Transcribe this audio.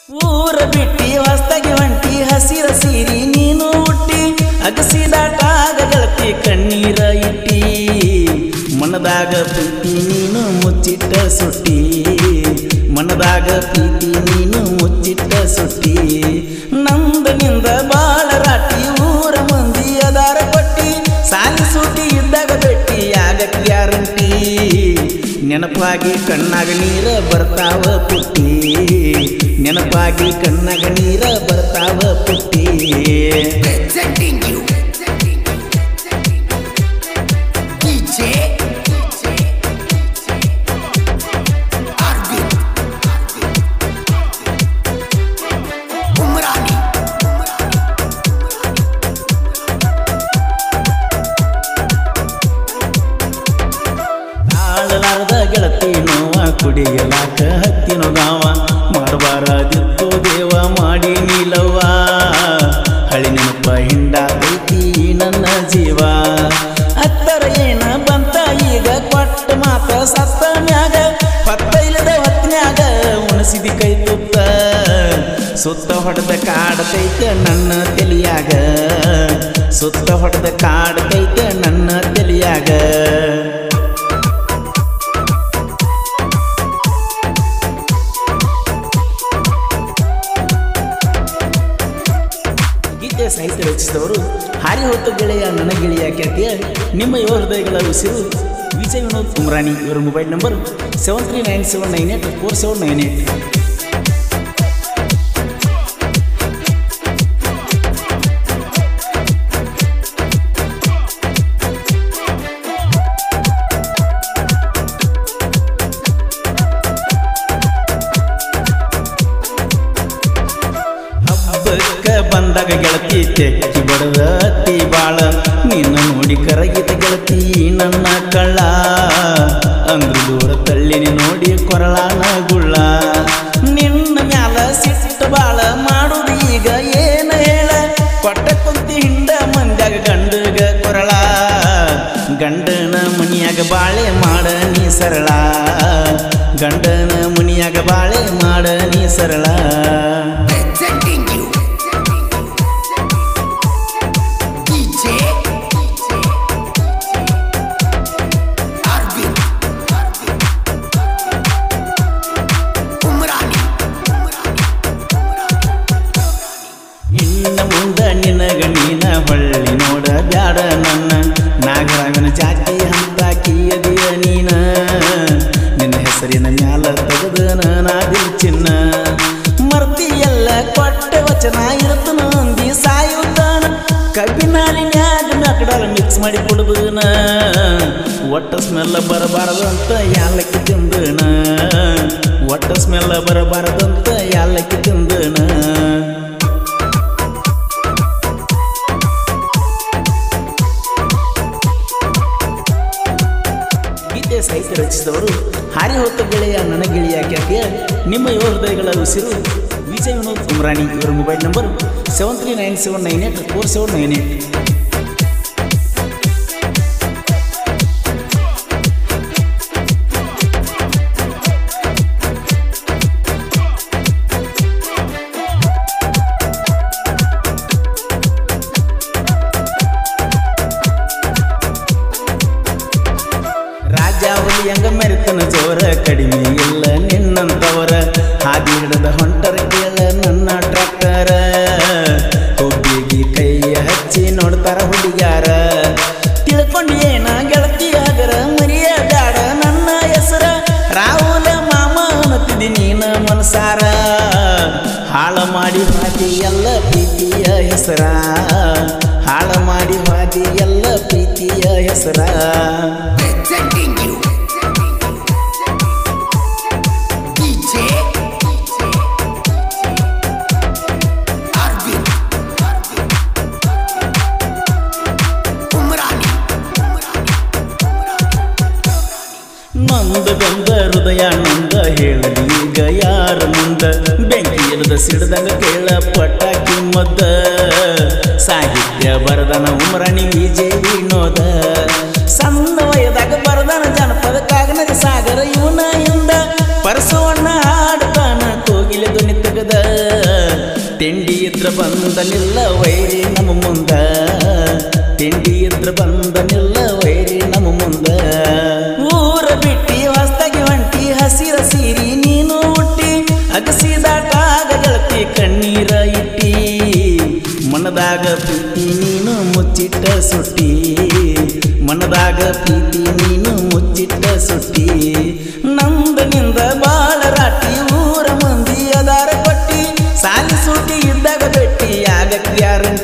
ಊರ ಬಿಟ್ಟಿ ಹೊಸ್ದಾಗಿ ಹೊಂಟಿ ಹಸಿರ ಸೀರಿ ನೀನು ಹುಟ್ಟಿ ಅಗಸಿದಾಟಾಗ ಗೆಳತಿ ಕಣ್ಣೀರ ಇಟ್ಟಿ ಮನದಾಗ ಪ್ರೀತಿ ನೀನು ಮುಚ್ಚಿಟ್ಟ ಸುಟ್ಟಿ ಮನದಾಗ ಪ್ರೀತಿ ನೀನು ಮುಚ್ಚಿಟ್ಟ ಸುಟ್ಟಿ ನಂದನಿಂದ ಬಾಳ ರಾಟಿ ಊರ ಮಂದಿ ಅದಾರ ಕೊಟ್ಟಿ ಸಾಲಿ ಸೂಟಿ ಇದ್ದಾಗ ಭೇಟಿ ಆಗಕ್ ಗ್ಯಾರಂಟಿ ನೆನಪಾಗಿ ಕಣ್ಣಾಗ ನೀರ ಬರ್ತಾವ ಪುಟ್ಟಿ ನೆನಪಾಗಿ ಕಣ್ಣಾಗ ನೀರ ಬರ್ತಾವ ಪುಟ್ಟಿ Presenting you DJ Arvind Umrani ತಾಳಲಾರದ ಗೆಳತಿ ನೋವ ಕುಡಿಯಲಾಕ ಹತ್ತಿನ ಗಾವ ಮಾಡಬಾರದಿತ್ತು ದೇವ ಮಾಡಿ ನೀಲವ್ವ ಹಳಿ ನೆನಪ ಹಿಂಡಾತೈತಿ ನನ್ನ ಜೀವ ಹತ್ತರ ಏನ ಬಂತ ಈಗ ಕೊಟ್ಟ ಮಾತ ಸತ್ತ ಮ್ಯಾಗ ಪತ್ತ ಇಲ್ಲದ ಹೊತ್ನ್ಯಾಗ ಉಣಸಿದಿ ಕೈ ತುತ್ತ ಸುತ್ತ ಹೊಡೆದ ಕಾಡತೈತೆ ನನ್ನ ತಲಿಯಾಗ ಸುತ್ತ ಹೊಡೆದ ಕಾಡತೈತೆ ನನ್ನ ತಲಿಯಾಗ ಗೀತೆ ಸಾಹಿತ್ಯ ರಚಿಸಿದವರು ಹಾರಿ ಹೊತ್ತು ಗೆಳೆಯ ನನ್ನ ಗೆಳೆಯ ಖ್ಯಾತಿಯ ನಿಮ್ಮ ಯುವ ಹೃದಯಗಳ ಉಸಿರು ವಿಜಯ್ ವಿನೋದ್ ಕುಮ್ರಾಣಿ ಇವರ mobile number seven three nine seven nine eight four seven nine eight ಹಬ್ಬಕ್ಕ ಬಂದಾಗ ಗೆಳತಿ ತೆಕ್ಕಿ ಬಡದ ಅತ್ತಿ ಬಾಳ ನಿನ್ನ ನೋಡಿ ಕರಗಿದ ಗೆಳತಿ ನನ್ನ ಕಳ್ಳ ಅಂದ್ರು ದೂರ ತಳ್ಳಿನಿ ನೋಡಿ ಕೊರಳಾನ ಗುಳ್ಳ ನಿನ್ನ ಮ್ಯಾಲ ಸಿಟ್ಟ ಬಾಳ ಮಾಡುದು ಈಗ ಏನ ಹೇಳ ಕೊಟ್ಟ ಕುಂತಿ ಹಿಂಡ ಮಂದ್ಯಾಗ ಗಂಡಗ ಕೊರಳ ಗಂಡನ ಮನಿಯಾಗ ಬಾಳೆ ಮಾಡ ನೀ ಸರಳ ಗಂಡನ ಮುನಿಯಾಗ ಬಾಳೆ ಮಾಡ ನೀ ಸರಳ Presenting you DJ Arvind Umrani ಇನ್ನ ಮುಂದ ನಿನಗ ನೀನ ಹೊಳ್ಳಿ ನೋಡ ಬ್ಯಾಡ ನನ್ನ ನಾಗರಾಗನ ಜಾತಿ ಅಂತ ಕೀಯದಿಯ ನೀನ ನಿನ್ನ ಹೆಸರಿನ ಮ್ಯಾಲ ತೆಗೆದನ ನಾದಿಲ್ ಚಿನ್ನ ಮರ್ತಿ ಎಲ್ಲ ಕೊಟ್ಟ ವಚನ ಇರುತ್ತನ ಅಂದಿ ಸಾಯುತ್ತಾನ ಕಬ್ಬಿನಾಲಿನ್ಯಾಗ ಮ್ಯಾಕಡಾಲ ಮಿಕ್ಸ್ ಮಾಡಿ ಕೊಡುದನ ಒಟ್ಟ ಸ್ಮೆಲ್ಲ ಬರಬಾರದು ಅಂತ ಯಾಲಕ್ಕಿ ತಿಂದನ ಒಟ್ಟ ಸ್ಮೆಲ್ಲ ಬರಬಾರದಂತ ಯಾಲಕ್ಕಿ ತಿಂದನ ಗೀತೆ ಸಾಹಿತ್ಯ ರಚಿಸಿದವರು ಹಾರಿ ಹೊತ್ತ ಗೆಳೆಯ ನನ್ನ ಗೆಳೆಯ ಖ್ಯಾತಿಯ ನಿಮ್ಮ ಯುವ ಹೃದಯಗಳ ಉಸಿರು ವಿಜಯ್ ವಿನೋದ್ ಕುಮ್ರಾಣಿ ಇವರ mobile number seven three nine seven nine eight four seven nine eight ರಾಜ ಹುಲಿಯಂಗ ಮೆರೆತನ ಜೋರ ಕಡಿಮೆ ಇಲ್ಲ ನಿನ್ನಂತವರ ಹಾದಿ ಹಿಡದ ಹೊಂಟರ ಕೇಳ ನನ್ನ ಟ್ರ್ಯಾಕ್ಟರ ಹುಬ್ಬಿಗಿ ಕೈಯ ಹಚ್ಚಿ ನೋಡ್ತಾರ ಹುಡುಗ್ಯಾರ ತಿಳ್ಕೊಂಡು ಏನ ಗೆಳತಿಯಾಗರ ಮರಿಯ ಬ್ಯಾಡ ನನ್ನ ಹೆಸರ ರಾಹುಲ ಮಾಮ ಅನ್ನತಿದಿ ನೀನ ಮನಸಾರ ಹಾಳ ಮಾಡಿ ಹಾದಿ ಎಲ್ಲ ಪ್ರೀತಿಯ ಹೆಸರ ಹಾಳ ಮಾಡಿ ಹಾದಿ ಎಲ್ಲ ಪ್ರೀತಿಯ ಹೆಸರ Presenting you DJ Arvind Umrani ನೊಂದ ಬೆಂದ ಹೃದಯ ನೊಂದ ಹೇಳಲಿ ಈಗ ಯಾರ ಮುಂದ ಬೆಂಕಿ ಇರದ ಸಿಡ್ದಂಗ ಕೇಳ ಪಟಾಕಿ ಮದ್ದ ಸಾಹಿತ್ಯ ಬರದನ ಉಮರಣಿ ವಿಜಯ ವಿನೋದ ಸಣ್ಣ ವಯದಾಗ ಬರದನ ಜನಪದ ಕಾಗನದ ಸಾಗರ ಇವನ ಇಂದ ಪರಸವಣ್ಣ ಹಾಡ್ತಾನ ಕೋಗಿಲೆ ಧ್ವನಿ ತೆಗದ ಇದ್ರ ಬಂದನಿಲ್ಲ ವೈರಿ ನಮ್ಮ ಮುಂದ ತಿಂಡಿ ಇದ್ರ ಬಂದನಿಲ್ಲ ವೈರಿ ನಮ್ಮ ಮುಂದ ಊರ ಬಿಟ್ಟಿ ಹೊಸ್ದಾಗಿ ಹೊಂಟಿ ಹಸಿರ ಸೀರಿ ನೀನು ಹುಟ್ಟಿ ಅಗಸಿದಾಟಾಗ ಗೆಳತಿ ಕಣ್ಣೀರ ಇಟ್ಟಿ ಮನದಾಗ ಪ್ರೀತಿ ನೀನು ಮುಚ್ಚಿಟ್ಟ ಸುಟ್ಟಿ ಮನದಾಗ ಪ್ರೀತಿ ನೀನು ಮುಚ್ಚಿಟ್ಟ ಸುಟ್ಟಿ ನಂದನಿಂದ ಬಾಳ ರಾಟಿ ಊರ ಮಂದಿ ಅದಾರ ಕೊಟ್ಟಿ ಸಾಲಿ ಸೂಟಿ ಇದ್ದಾಗ ಭೇಟಿ ಆಗಕ್ಕೆ ಯಾರ